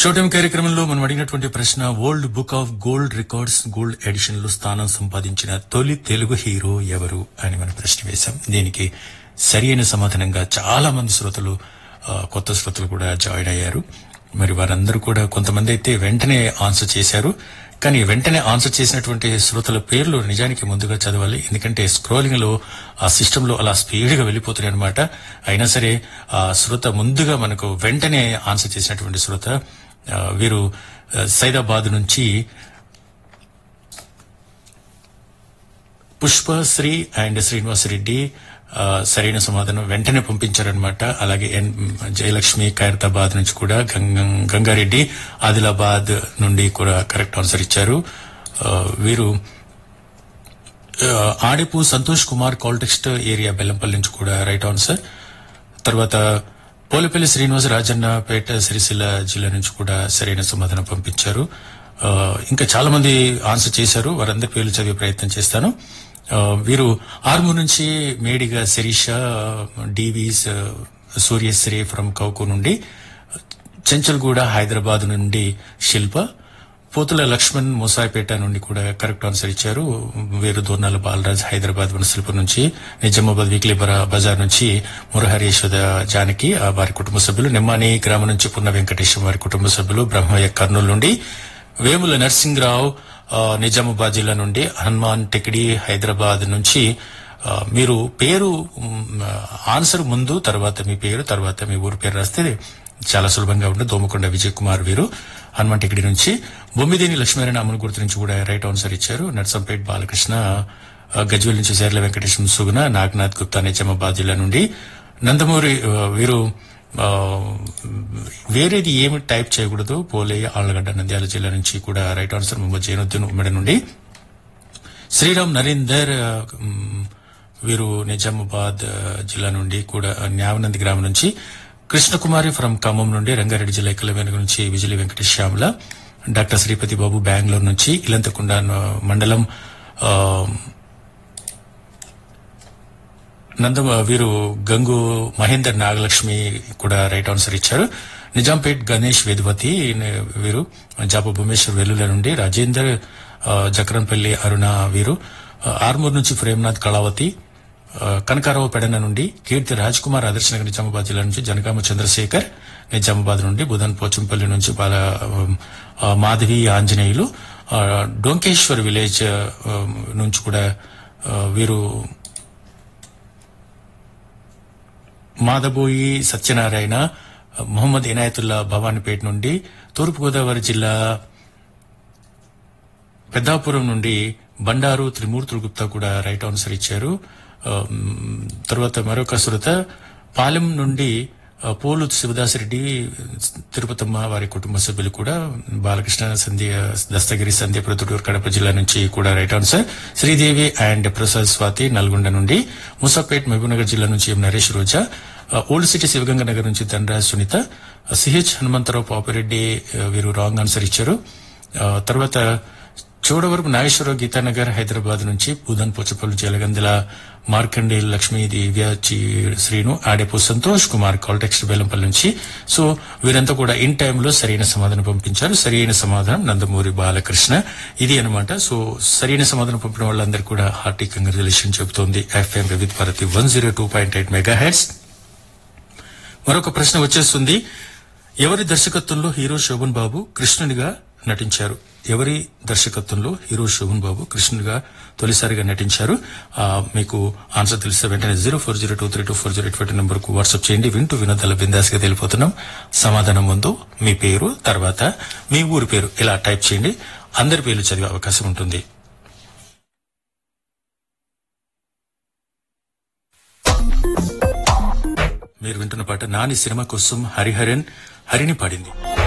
showtime కార్యక్రమంలో మనం అడిగినటువంటి ప్రశ్న world book of gold records gold edition లో స్థానం సంపాదించిన తొలి తెలుగు హీరో ఎవరు అని మనం ప్రశ్న వేశాం దీనికి సరైన సమాధానంగా చాలా మంది శ్రోతలు ఆ, కొత్త శ్రోతలు కూడా జాయిన్ అయ్యారు మరి వారందరూ కూడా కొంతమంది అయితే వెంటనే ఆన్సర్ చేశారు కానీ వెంటనే ఆన్సర్ చేసినటువంటి శ్రోతల పేర్లు నిజానికి ముందుగా చదవాలి ఎందుకంటే స్క్రోలింగ్ లో ఆ సిస్టమ్ లో అలా స్పీడ్ గా వెళ్ళిపోతున్నాయి అనమాట అయినా సరే ఆ శ్రోత ముందుగా మనకు వెంటనే ఆన్సర్ చేసినటువంటి శ్రోత ఆ, వీరు ఆ, సైదాబాద్ నుంచి పుష్పశ్రీ అండ్ శ్రీనివాస్ రెడ్డి ఆ, సరైన సమాధానం వెంటనే పంపించారనమాట అలాగే ఎన్ జయలక్ష్మి ఖైరతాబాద్ నుంచి కూడా గంగ- గంగారెడ్డి ఆదిలాబాద్ నుండి కూడా కరెక్ట్ ఆన్సర్ ఇచ్చారు ఆ, వీరు ఆ, ఆడిపు సంతోష్ కుమార్ కాల్టెక్స్ట్ ఏరియా బెల్లంపల్లి నుంచి కూడా రైట్ ఆన్సర్ తర్వాత పోలపల్లి శ్రీనివాస రాజన్నపేట సిరిసిల్ల జిల్లా నుంచి కూడా సరైన సమాధానం పంపించారు ఆ, ఇంకా చాలా మంది ఆన్సర్ చేశారు వారందరి పేర్లు చదివే ప్రయత్నం చేస్తాను ఆ, వీరు ఆర్మూర్ నుంచి మేడిగా శిరీష డివిస్ సూర్యశ్రీ ఫ్రమ్ కౌకు నుండి చెంచల్గూడ హైదరాబాద్ నుండి శిల్ప పోతుల లక్ష్మణ్ ముసాయిపేట నుండి కూడా కరెక్ట్ ఆన్సర్ ఇచ్చారు వీరు దోర్నాల బాలరాజ్ హైదరాబాద్ వనసలిపు నుంచి నిజామాబాద్ వీక్లీ బరా- బజార్ నుంచి మురహరి యశోద జానకి ఆ వారి కుటుంబ సభ్యులు నిమ్మాని గ్రామం నుంచి పున్న వెంకటేశం వారి కుటుంబ సభ్యులు బ్రహ్మయ్య కర్నూలు నుండి వేముల నర్సింగ్రావు ఆ, నిజామాబాద్ జిల్లా నుండి హనుమాన్ టెకిడి హైదరాబాద్ నుంచి ఆ, మీరు పేరు మ్, ఆన్సర్ ముందు తర్వాత మీ పేరు తర్వాత మీ ఊరు పేరు రాస్తే చాలా సులభంగా ఉంటుంది దోమకొండ విజయ్ కుమార్ వీరు హనుమాన్ టికెడి నుంచి బొమ్మిదేని లక్ష్మీనారాయణ అమలు గుర్తు నుంచి కూడా రైట్ ఆన్సర్ ఇచ్చారు నర్సంపేట్ బాలకృష్ణ ఆ, గజ్వేల్ నుంచి సేర్ల వెంకటేశ్వర సుగుణ నాగనాథ్ గుప్తా నిజామాబాద్ జిల్లా నుండి నందమూరి ఆ, వీరు ఆ, వేరేది ఏమి టైప్ చేయకూడదు పోలే ఆళ్లగడ్డ నంద్యాల జిల్లా నుంచి కూడా రైట్ ఆన్సర్ మొహమ్మద్ జైనుద్దీన్ ఉమ్మడి నుండి శ్రీరామ్ నరేందర్ ఆ, మ్, వీరు నిజామాబాద్ ఆ, జిల్లా నుండి కూడా న్యావనంది గ్రామం నుంచి కృష్ణకుమారి ఫ్రమ్ ఖమ్మం నుండి రంగారెడ్డి జిల్లా ఇక్కల వెనుక నుంచి విజయ్ వెంకటేష్ శ్యామల డాక్టర్ శ్రీపతి బాబు బెంగళూరు నుంచి ఇలంతకుండ న- మండలం ఆ, నంద వీరు గంగు మహేందర్ నాగలక్ష్మి కూడా రైట్ ఆన్సర్ ఇచ్చారు నిజాంపేట్ గణేష్ వేదవతి నే- వీరు జాప భువనేశ్వర్ వెల్లుల నుండి రాజేందర్ ఆ, జకరంపల్లి అరుణ వీరు ఆ, ఆర్మూర్ నుంచి ప్రేమ్నాథ్ కళావతి ఆ, కనకారావు పెడన నుండి కీర్తి రాజ్ కుమార్ ఆదర్శనగర్ నిజామాబాద్ జిల్లా నుంచి జనగామ చంద్రశేఖర్ నిజామాబాద్ నుండి బుధన్ పోచంపల్లి నుంచి బాల ఆ, మాధవి ఆంజనేయులు ఆ, డొంకేశ్వర్ విలేజ్ ఆ, నుంచి కూడా ఆ, వీరు మాదబోయి సత్యనారాయణ మొహమ్మద్ ఇనాయతుల్లా భవానీపేట నుండి తూర్పుగోదావరి జిల్లా పెద్దాపురం నుండి బండారు త్రిమూర్తులు గుప్తా కూడా రైట్ ఆన్సర్ ఇచ్చారు ఆ, మ్, తర్వాత మరొక శ్రోత పాలెం నుండి ఆ, పోలు శివదాసరెడ్డి తిరుపతమ్మ వారి కుటుంబ సభ్యులు కూడా బాలకృష్ణ సంధ్య దస్తగిరి సంధ్య ప్రొద్దుటూరు కడప జిల్లా నుంచి కూడా right answer Sridevi and Prasad Swathi Nalgonda నుండి ముసాపేట్ మహబూబ్నగర్ జిల్లా నుంచి ఎం నరేష్ రోజా ఆ, ఓల్డ్ సిటీ శివగంగ నగర్ నుంచి ధనరాజ్ సునీత ఆ, సిహెచ్ హనుమంతరావు పాపిరెడ్డి ఆ, వీరు రాంగ్ ఆన్సర్ ఇచ్చారు ఆ, తర్వాత చోడవరపు నాగేశ్వరరావు గీతానగర్ హైదరాబాద్ నుంచి బుధన్ పోచపల్లి జలగందల మార్కండే లక్ష్మీ దివ్య చి- శ్రీను ఆడేపు సంతోష్ కుమార్ కాల్టెక్స్ట్ బెల్లంపల్లి నుంచి సో వీరంతా కూడా ఇన్ టైంలో సరైన సమాధానం పంపించారు సరైన సమాధానం నందమూరి బాలకృష్ణ ఇది అన్నమాట సో సరైన సమాధానం పంపిన వాళ్ళందరికీ కూడా హార్టీ కంగ్రాచులేషన్ చెబుతోంది F M Vividh Bharati one zero two point eight megahertz మరొక ప్రశ్న వచ్చేస్తుంది ఎవరి దర్శకత్వంలో హీరో శోభన్ బాబు కృష్ణునిగా నటించారు ఎవరి దర్శకత్వంలో హీరో శోభన్ బాబు కృష్ణునిగా తొలిసారిగా నటించారు ఆ, మీకు ఆన్సర్ తెలిస్తే వెంటనే zero four zero two three two four zero eight number కు వాట్సాప్ చేయండి వింటూ వినోదాల బిందాస్ గా తెలిపోతున్నాం సమాధానం ముందు మీ పేరు తర్వాత మీ ఊరి పేరు ఇలా టైప్ చేయండి అందరి పేర్లు చదివే అవకాశం ఉంటుంది మీరు వింటున్న పాట నాని సినిమా కోసం హరిహరన్ హరిని పాడింది